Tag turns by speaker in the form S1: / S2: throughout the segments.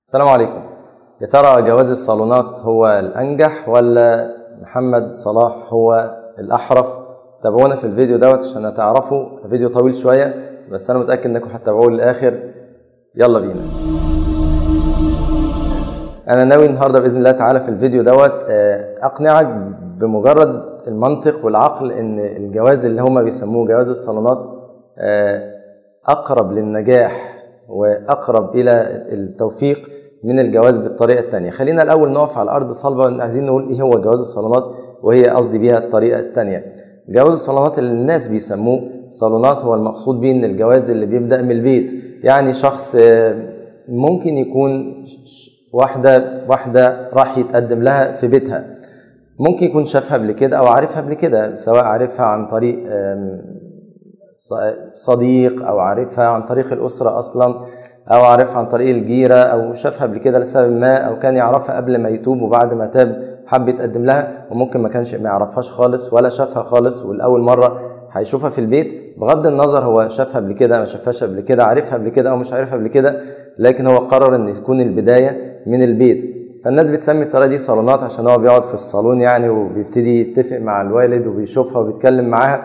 S1: السلام عليكم يا ترى جواز الصالونات هو الأنجح ولا محمد صلاح هو الأحرف تابعونا في الفيديو دوت عشان تعرفوا فيديو طويل شوية بس أنا متأكد إنكم هتتابعوه للآخر يلا بينا أنا ناوي النهاردة بإذن الله تعالى في الفيديو دوت أقنعك بمجرد المنطق والعقل إن الجواز اللي هما بيسموه جواز الصالونات أقرب للنجاح وأقرب إلى التوفيق من الجواز بالطريقة التانية خلينا الأول نقف على الأرض صلبة عايزين نقول إيه هو جواز الصالونات وهي قصدي بيها الطريقة التانية جواز الصالونات اللي الناس بيسموه صالونات هو المقصود بيه إن الجواز اللي بيبدأ من البيت يعني شخص ممكن يكون واحدة واحدة راح يتقدم لها في بيتها ممكن يكون شافها قبل كده أو عارفها قبل كده سواء عارفها عن طريق صديق أو عارفها عن طريق الأسرة أصلا أو عارفها عن طريق الجيرة أو شافها قبل كده لسبب ما أو كان يعرفها قبل ما يتوب وبعد ما تاب حب يتقدم لها وممكن ما كانش ما يعرفهاش خالص ولا شافها خالص والأول مرة هيشوفها في البيت بغض النظر هو شافها قبل كده ما شافهاش قبل كده عارفها قبل كده أو مش عارفها قبل كده لكن هو قرر إن تكون البداية من البيت فالناس بتسمي الطريقة دي صالونات عشان هو بيقعد في الصالون يعني وبيبتدي يتفق مع الوالد وبيشوفها وبيتكلم معاها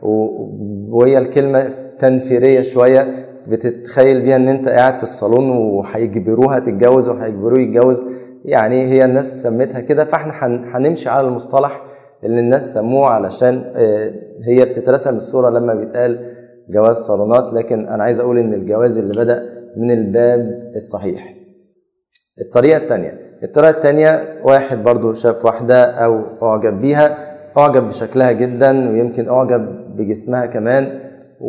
S1: وهي الكلمة تنفيرية شوية بتتخيل بيها ان انت قاعد في الصالون وهيجبروها تتجوز وهيجبروه يتجوز يعني هي الناس سمتها كده فاحنا هنمشي على المصطلح اللي الناس سموه علشان هي بتترسم الصورة لما بيتقال جواز صالونات لكن انا عايز اقول ان الجواز اللي بدأ من الباب الصحيح الطريقة التانية الطريقة التانية واحد برضو شاف واحدة او اعجب بيها اعجب بشكلها جدا ويمكن اعجب بجسمها كمان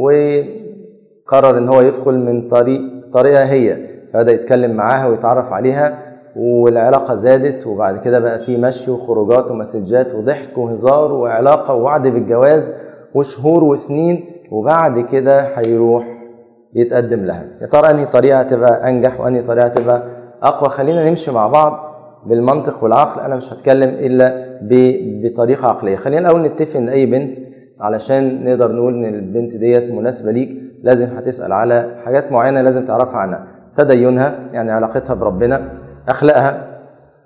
S1: وقرر ان هو يدخل من طريق طريقها هي فبدا يتكلم معاها ويتعرف عليها والعلاقه زادت وبعد كده بقى في مشي وخروجات ومسجات وضحك وهزار وعلاقه ووعد بالجواز وشهور وسنين وبعد كده هيروح يتقدم لها يا ترى انهي طريقه هتبقى انجح وانهي طريقه هتبقى اقوى خلينا نمشي مع بعض بالمنطق والعقل انا مش هتكلم الا بطريقه عقليه خلينا الاول نتفق ان اي بنت علشان نقدر نقول ان البنت ديت مناسبه ليك لازم هتسال على حاجات معينه لازم تعرفها عنها تدينها يعني علاقتها بربنا اخلاقها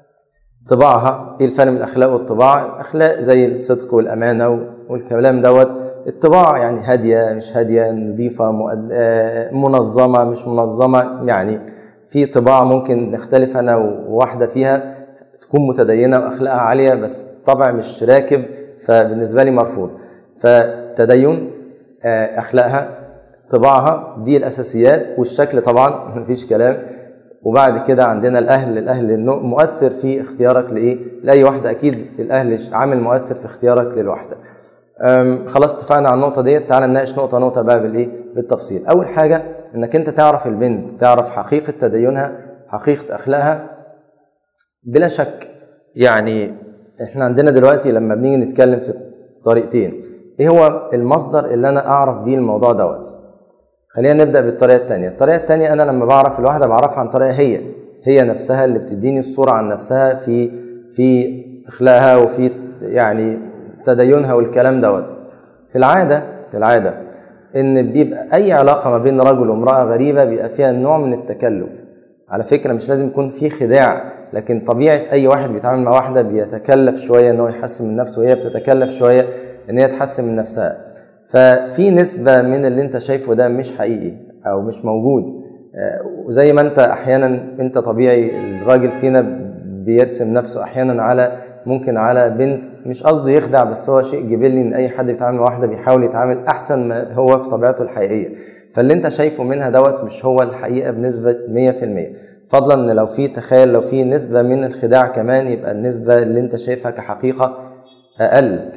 S1: طباعها ايه الفرق بين الاخلاق والطباع الاخلاق زي الصدق والامانه والكلام دوت الطباع يعني هاديه مش هاديه نظيفه منظمه مش منظمه يعني في طباع ممكن نختلف انا وواحده فيها تكون متدينه واخلاقها عاليه بس طبع مش راكب فبالنسبه لي مرفوض فتدين اخلاقها طباعها دي الاساسيات والشكل طبعا مفيش كلام وبعد كده عندنا الاهل الاهل مؤثر في اختيارك لايه لاي واحده اكيد الاهل عامل مؤثر في اختيارك للواحده خلاص اتفقنا على النقطه ديت تعالى نناقش نقطه نقطه بقى بالايه بالتفصيل اول حاجه انك انت تعرف البنت تعرف حقيقه تدينها حقيقه اخلاقها بلا شك يعني احنا عندنا دلوقتي لما بنيجي نتكلم في طريقتين ايه هو المصدر اللي انا اعرف بيه الموضوع دوت خلينا نبدا بالطريقه الثانيه الطريقه الثانيه انا لما بعرف الواحده بعرفها عن طريقه هي هي نفسها اللي بتديني الصوره عن نفسها في في اخلاقها وفي يعني تدينها والكلام دوت في العاده في العاده ان بيبقى اي علاقه ما بين رجل وامراه غريبه بيبقى فيها نوع من التكلف على فكره مش لازم يكون في خداع لكن طبيعه اي واحد بيتعامل مع واحده بيتكلف شويه ان هو يحسن من نفسه وهي بتتكلف شويه ان هي تحسن من نفسها ففي نسبة من اللي انت شايفه ده مش حقيقي او مش موجود وزي ما انت احيانا انت طبيعي الراجل فينا بيرسم نفسه احيانا على ممكن على بنت مش قصده يخدع بس هو شيء جبلي ان اي حد بيتعامل مع واحده بيحاول يتعامل احسن ما هو في طبيعته الحقيقيه فاللي انت شايفه منها دوت مش هو الحقيقه بنسبه 100% فضلا ان لو في تخيل لو في نسبه من الخداع كمان يبقى النسبه اللي انت شايفها كحقيقه اقل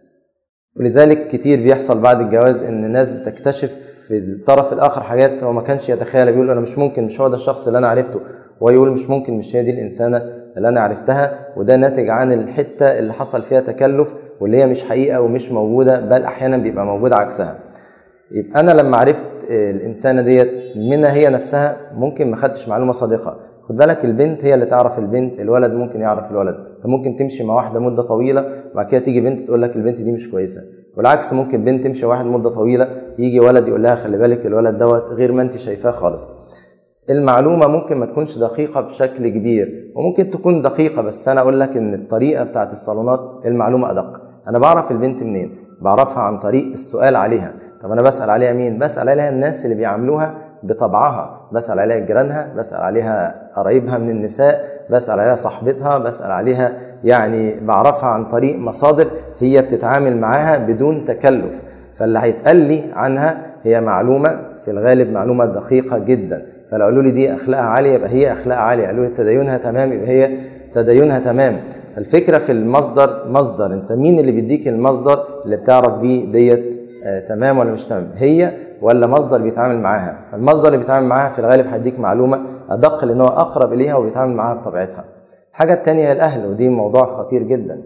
S1: ولذلك كتير بيحصل بعد الجواز ان ناس بتكتشف في الطرف الاخر حاجات هو ما كانش يتخيلها بيقول انا مش ممكن مش هو ده الشخص اللي انا عرفته ويقول مش ممكن مش هي دي الانسانه اللي انا عرفتها وده ناتج عن الحته اللي حصل فيها تكلف واللي هي مش حقيقه ومش موجوده بل احيانا بيبقى موجود عكسها يبقى انا لما عرفت الانسانه ديت منها هي نفسها ممكن ما خدتش معلومه صادقه خد بالك البنت هي اللي تعرف البنت الولد ممكن يعرف الولد فممكن تمشي مع واحده مده طويله وبعد كده تيجي بنت تقول لك البنت دي مش كويسه والعكس ممكن بنت تمشي واحد مده طويله يجي ولد يقول لها خلي بالك الولد دوت غير ما انت شايفاه خالص المعلومه ممكن ما تكونش دقيقه بشكل كبير وممكن تكون دقيقه بس انا اقول لك ان الطريقه بتاعت الصالونات المعلومه ادق انا بعرف البنت منين بعرفها عن طريق السؤال عليها طب انا بسال عليها مين بسال عليها الناس اللي بيعاملوها بطبعها بسال عليها جيرانها بسال عليها قرايبها من النساء بسال عليها صاحبتها بسال عليها يعني بعرفها عن طريق مصادر هي بتتعامل معاها بدون تكلف فاللي هيتقال لي عنها هي معلومه في الغالب معلومه دقيقه جدا فلو قالوا لي دي اخلاقها عاليه يبقى هي اخلاقها عاليه قالوا لي تدينها تمام يبقى هي تدينها تمام الفكره في المصدر مصدر انت مين اللي بيديك المصدر اللي بتعرف بيه ديت آه تمام ولا مش تمام هي ولا مصدر بيتعامل معاها فالمصدر اللي بيتعامل معاها في الغالب هيديك معلومه ادق لان هو اقرب اليها وبيتعامل معاها بطبيعتها الحاجه الثانيه هي الاهل ودي موضوع خطير جدا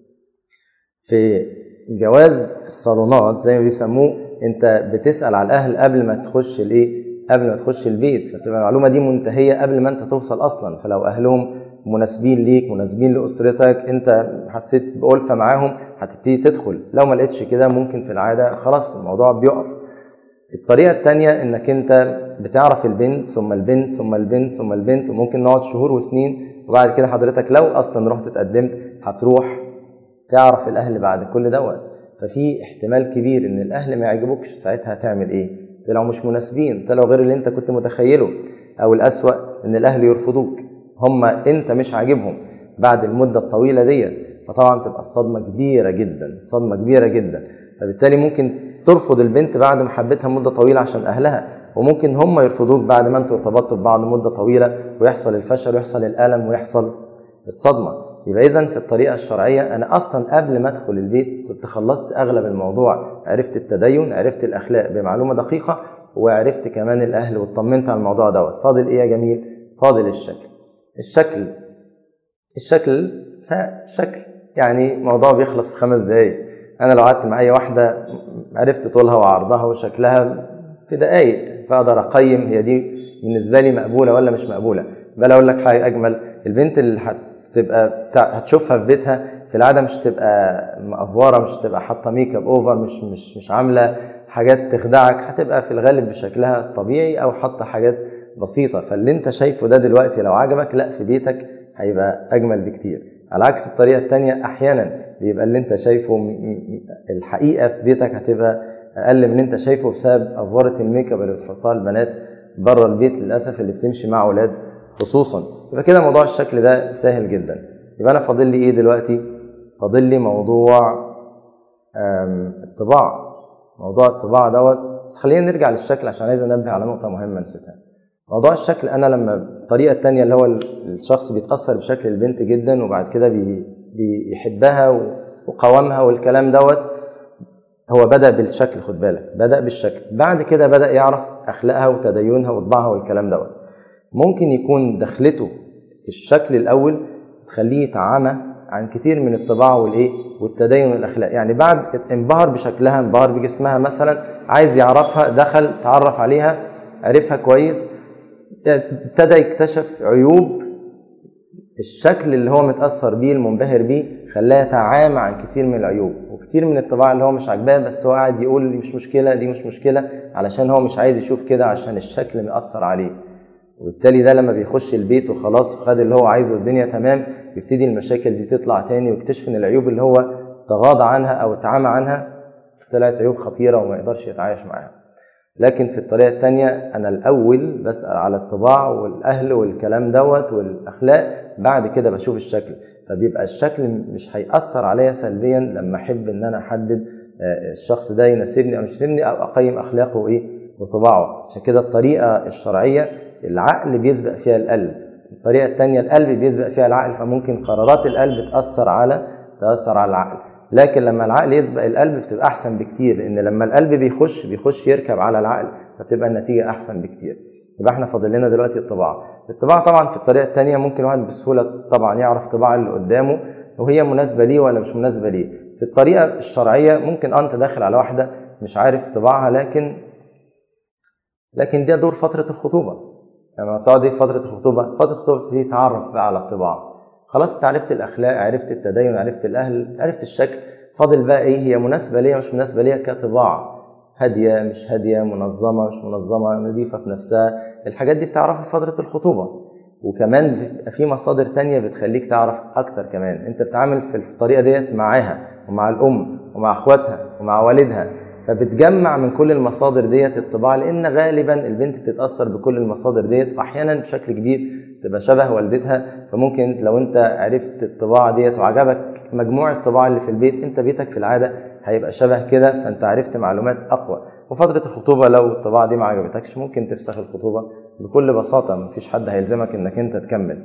S1: في جواز الصالونات زي ما بيسموه انت بتسال على الاهل قبل ما تخش الايه قبل ما تخش البيت فبتبقى المعلومه دي منتهيه قبل ما انت توصل اصلا فلو اهلهم مناسبين ليك مناسبين لاسرتك انت حسيت بألفة معاهم هتبتدي تدخل لو ما لقيتش كده ممكن في العاده خلاص الموضوع بيقف الطريقه الثانيه انك انت بتعرف البنت ثم البنت ثم البنت ثم البنت وممكن نقعد شهور وسنين وبعد كده حضرتك لو اصلا رحت اتقدمت هتروح تعرف الاهل بعد كل دوت ففي احتمال كبير ان الاهل ما يعجبوكش ساعتها هتعمل ايه طلعوا مش مناسبين طلعوا غير اللي انت كنت متخيله او الاسوا ان الاهل يرفضوك هم انت مش عاجبهم بعد المده الطويله ديت فطبعا تبقى الصدمه كبيره جدا صدمه كبيره جدا فبالتالي ممكن ترفض البنت بعد ما حبيتها مده طويله عشان اهلها وممكن هم يرفضوك بعد ما انتوا ارتبطتوا ببعض مده طويله ويحصل الفشل ويحصل الالم ويحصل الصدمه يبقى اذا في الطريقه الشرعيه انا اصلا قبل ما ادخل البيت كنت خلصت اغلب الموضوع عرفت التدين عرفت الاخلاق بمعلومه دقيقه وعرفت كمان الاهل واطمنت على الموضوع دوت فاضل ايه يا جميل فاضل الشكل الشكل الشكل شكل يعني موضوع بيخلص في خمس دقايق انا لو قعدت مع اي واحده عرفت طولها وعرضها وشكلها في دقايق فاقدر اقيم هي دي بالنسبه لي مقبوله ولا مش مقبوله بل اقول لك حاجه اجمل البنت اللي هتبقى هتشوفها في بيتها في العاده مش تبقى مقفوره مش تبقى حاطه ميك اب اوفر مش مش مش عامله حاجات تخدعك هتبقى في الغالب بشكلها الطبيعي او حاطه حاجات بسيطه فاللي انت شايفه ده دلوقتي لو عجبك لا في بيتك هيبقى اجمل بكتير على عكس الطريقه الثانيه احيانا بيبقى اللي انت شايفه الحقيقه في بيتك هتبقى اقل من اللي انت شايفه بسبب افوره الميك اب اللي بتحطها البنات بره البيت للاسف اللي بتمشي مع اولاد خصوصا يبقى كده موضوع الشكل ده سهل جدا يبقى انا فاضل لي ايه دلوقتي فاضل لي موضوع الطباع موضوع الطباع دوت بس خلينا نرجع للشكل عشان عايز انبه على نقطه مهمه نسيتها موضوع الشكل انا لما الطريقه الثانيه اللي هو الشخص بيتاثر بشكل البنت جدا وبعد كده بيحبها وقوامها والكلام دوت هو بدا بالشكل خد بالك بدا بالشكل بعد كده بدا يعرف اخلاقها وتدينها وطباعها والكلام دوت ممكن يكون دخلته الشكل الاول تخليه يتعامى عن كتير من الطباع والايه والتدين والاخلاق يعني بعد انبهر بشكلها انبهر بجسمها مثلا عايز يعرفها دخل تعرف عليها عرفها كويس ابتدى يكتشف عيوب الشكل اللي هو متاثر بيه المنبهر بيه خلاه يتعامى عن كتير من العيوب وكتير من الطباع اللي هو مش عاجباه بس هو قاعد يقول دي مش مشكله دي مش مشكله علشان هو مش عايز يشوف كده عشان الشكل مأثر عليه وبالتالي ده لما بيخش البيت وخلاص وخد اللي هو عايزه والدنيا تمام يبتدي المشاكل دي تطلع تاني ويكتشف ان العيوب اللي هو تغاضى عنها او اتعامى عنها طلعت عيوب خطيره وما يقدرش يتعايش معاها لكن في الطريقه الثانيه انا الاول بسال على الطباع والاهل والكلام دوت والاخلاق بعد كده بشوف الشكل فبيبقى الشكل مش هيأثر عليا سلبيا لما احب ان انا احدد الشخص ده يناسبني او مش يناسبني او اقيم اخلاقه وايه وطباعه عشان كده الطريقه الشرعيه العقل بيسبق فيها القلب الطريقه الثانيه القلب بيسبق فيها العقل فممكن قرارات القلب تاثر على تاثر على العقل لكن لما العقل يسبق القلب بتبقى احسن بكتير لان لما القلب بيخش بيخش يركب على العقل فتبقى النتيجه احسن بكتير يبقى احنا فاضل لنا دلوقتي الطباعه الطباعه طبعا في الطريقه الثانيه ممكن واحد بسهوله طبعا يعرف طباع اللي قدامه وهي مناسبه ليه ولا مش مناسبه ليه في الطريقه الشرعيه ممكن انت داخل على واحده مش عارف طباعها لكن لكن ده دور فتره الخطوبه لما تقعد في فتره الخطوبه فتره الخطوبه تبتدي تتعرف بقى على الطباع خلاص انت عرفت الاخلاق عرفت التدين عرفت الاهل عرفت الشكل فاضل بقى ايه هي مناسبه ليا مش مناسبه ليا كطباع هاديه مش هاديه منظمه مش منظمه نظيفه في نفسها الحاجات دي بتعرفها في فتره الخطوبه وكمان بيبقى في مصادر تانية بتخليك تعرف اكتر كمان انت بتتعامل في الطريقه ديت معاها ومع الام ومع اخواتها ومع والدها فبتجمع من كل المصادر ديت الطباع لان غالبا البنت بتتاثر بكل المصادر ديت واحيانا بشكل كبير تبقى شبه والدتها فممكن لو انت عرفت الطباع ديت وعجبك مجموع الطباع اللي في البيت انت بيتك في العاده هيبقى شبه كده فانت عرفت معلومات اقوى وفتره الخطوبه لو الطباع دي ما عجبتكش ممكن تفسخ الخطوبه بكل بساطه مفيش حد هيلزمك انك انت تكمل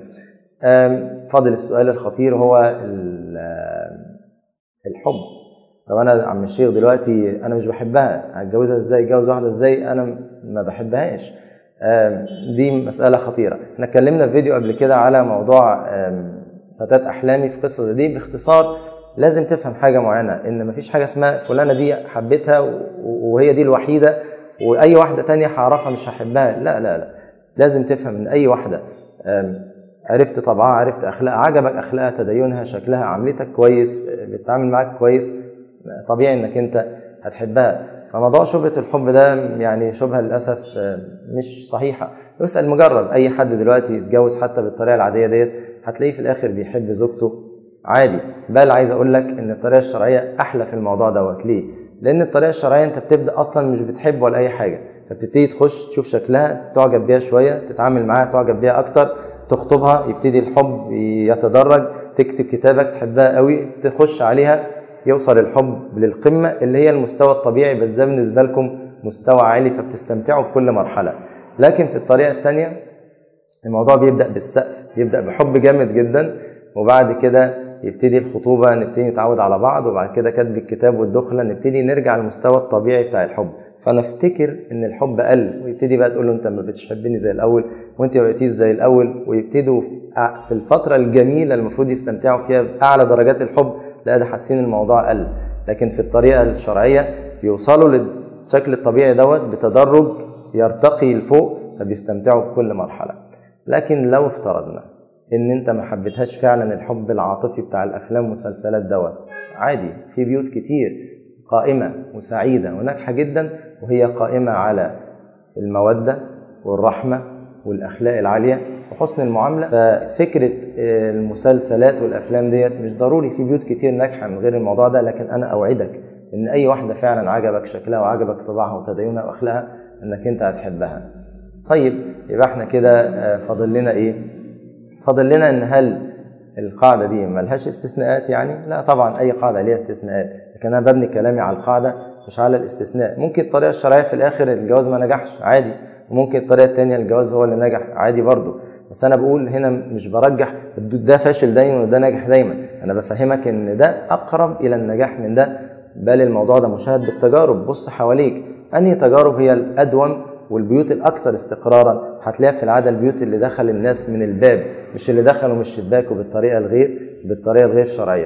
S1: آم، فاضل السؤال الخطير هو ال- آم، الحب طب انا عم الشيخ دلوقتي انا مش بحبها هتجوزها ازاي اتجوز واحده ازاي انا ما بحبهاش آم، دي مساله خطيره احنا اتكلمنا في فيديو قبل كده على موضوع آم، فتاه احلامي في قصه دي باختصار لازم تفهم حاجه معينه ان مفيش حاجه اسمها فلانه دي حبيتها و- وهي دي الوحيده واي واحده تانية هعرفها مش هحبها لا لا لا لازم تفهم ان اي واحده آم، عرفت طبعها عرفت اخلاقها عجبك اخلاقها تدينها شكلها عملتك كويس بتتعامل معاك كويس طبيعي انك انت هتحبها فموضوع شبهة الحب ده يعني شبهة للأسف آه، مش صحيحة اسأل مجرب أي حد دلوقتي يتجوز حتى بالطريقة العادية ديت هتلاقيه في الآخر بيحب زوجته عادي بل عايز أقول لك إن الطريقة الشرعية أحلى في الموضوع دوت ليه؟ لأن الطريقة الشرعية أنت بتبدأ أصلا مش بتحب ولا أي حاجة فبتبتدي تخش تشوف شكلها تعجب بيها شوية تتعامل معاها تعجب بيها أكتر تخطبها يبتدي الحب يتدرج تكتب كتابك تحبها قوي تخش عليها يوصل الحب للقمة اللي هي المستوى الطبيعي بس ده بالنسبة لكم مستوى عالي فبتستمتعوا بكل مرحلة لكن في الطريقة التانية الموضوع بيبدأ بالسقف بيبدأ بحب جامد جدا وبعد كده يبتدي الخطوبة نبتدي نتعود على بعض وبعد كده كتب الكتاب والدخلة نبتدي نرجع للمستوى الطبيعي بتاع الحب فنفتكر ان الحب قل ويبتدي بقى تقول له انت ما بتحبني زي الاول وانت ما بقيتيش زي الاول ويبتدوا في في الفتره الجميله المفروض يستمتعوا فيها باعلى درجات الحب لا ده حاسين الموضوع قل لكن في الطريقه الشرعيه بيوصلوا للشكل الطبيعي دوت بتدرج يرتقي لفوق فبيستمتعوا بكل مرحله لكن لو افترضنا ان انت ما حبيتهاش فعلا الحب العاطفي بتاع الافلام والمسلسلات دوت عادي في بيوت كتير قائمه وسعيده وناجحه جدا وهي قائمه على الموده والرحمه والاخلاق العاليه وحسن المعامله ففكره المسلسلات والافلام ديت مش ضروري في بيوت كتير ناجحه من غير الموضوع ده لكن انا اوعدك ان اي واحده فعلا عجبك شكلها وعجبك طباعها وتدينها واخلاقها انك انت هتحبها طيب يبقى احنا كده فاضل لنا ايه فاضل لنا ان هل القاعده دي ملهاش استثناءات يعني لا طبعا اي قاعده ليها استثناءات لكن انا ببني كلامي على القاعده مش على الاستثناء ممكن الطريقه الشرعيه في الاخر الجواز ما نجحش عادي وممكن الطريقه الثانيه الجواز هو اللي نجح عادي برضه بس انا بقول هنا مش برجح ده فاشل دايما وده ناجح دايما انا بفهمك ان ده اقرب الى النجاح من ده بل الموضوع ده مشاهد بالتجارب بص حواليك انهي تجارب هي الادوم والبيوت الاكثر استقرارا هتلاقيها في العاده البيوت اللي دخل الناس من الباب مش اللي دخلوا من الشباك وبالطريقه الغير بالطريقه الغير شرعيه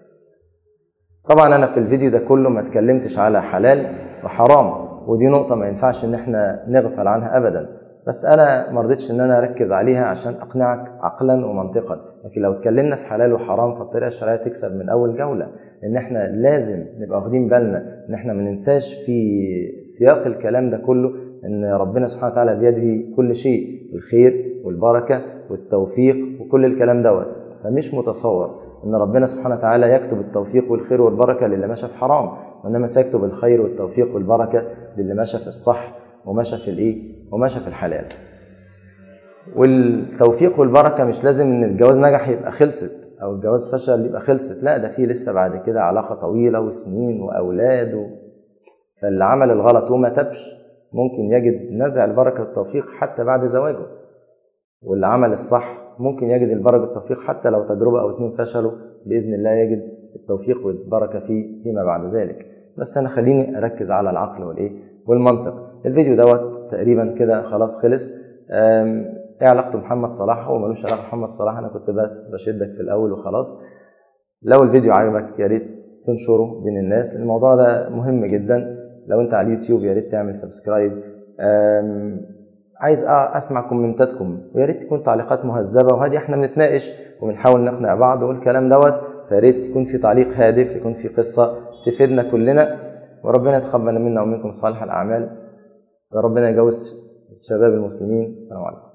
S1: طبعا انا في الفيديو ده كله ما اتكلمتش على حلال وحرام ودي نقطه ما ينفعش ان احنا نغفل عنها ابدا بس انا ما رضيتش ان انا اركز عليها عشان اقنعك عقلا ومنطقا لكن لو اتكلمنا في حلال وحرام فالطريقه الشرعيه تكسب من اول جوله لان احنا لازم نبقى واخدين بالنا ان احنا ما ننساش في سياق الكلام ده كله ان ربنا سبحانه وتعالى بيده كل شيء الخير والبركه والتوفيق وكل الكلام دوت فمش متصور ان ربنا سبحانه وتعالى يكتب التوفيق والخير والبركه للي مشى في حرام وانما سيكتب الخير والتوفيق والبركه للي مشى في الصح ومشى في الايه ومشى في الحلال والتوفيق والبركه مش لازم ان الجواز نجح يبقى خلصت او الجواز فشل يبقى خلصت لا ده في لسه بعد كده علاقه طويله وسنين واولاد و... فاللي عمل الغلط وما تبش ممكن يجد نزع البركه والتوفيق حتى بعد زواجه واللي عمل الصح ممكن يجد البركه والتوفيق حتى لو تجربه او اتنين فشلوا باذن الله يجد التوفيق والبركه فيه فيما بعد ذلك بس انا خليني اركز على العقل والايه والمنطق الفيديو دوت تقريبا كده خلاص خلص ايه علاقته بمحمد صلاح هو ملوش علاقه بمحمد صلاح انا كنت بس بشدك في الاول وخلاص لو الفيديو عجبك يا ريت تنشره بين الناس الموضوع ده مهم جدا لو انت على اليوتيوب يا ريت تعمل سبسكرايب عايز اسمع كومنتاتكم ويا ريت تكون تعليقات مهذبه وهادي احنا بنتناقش وبنحاول نقنع بعض والكلام دوت فيا ريت يكون في تعليق هادف يكون في قصه تفيدنا كلنا وربنا يتقبل منا ومنكم صالح الأعمال وربنا يجوز شباب المسلمين السلام عليكم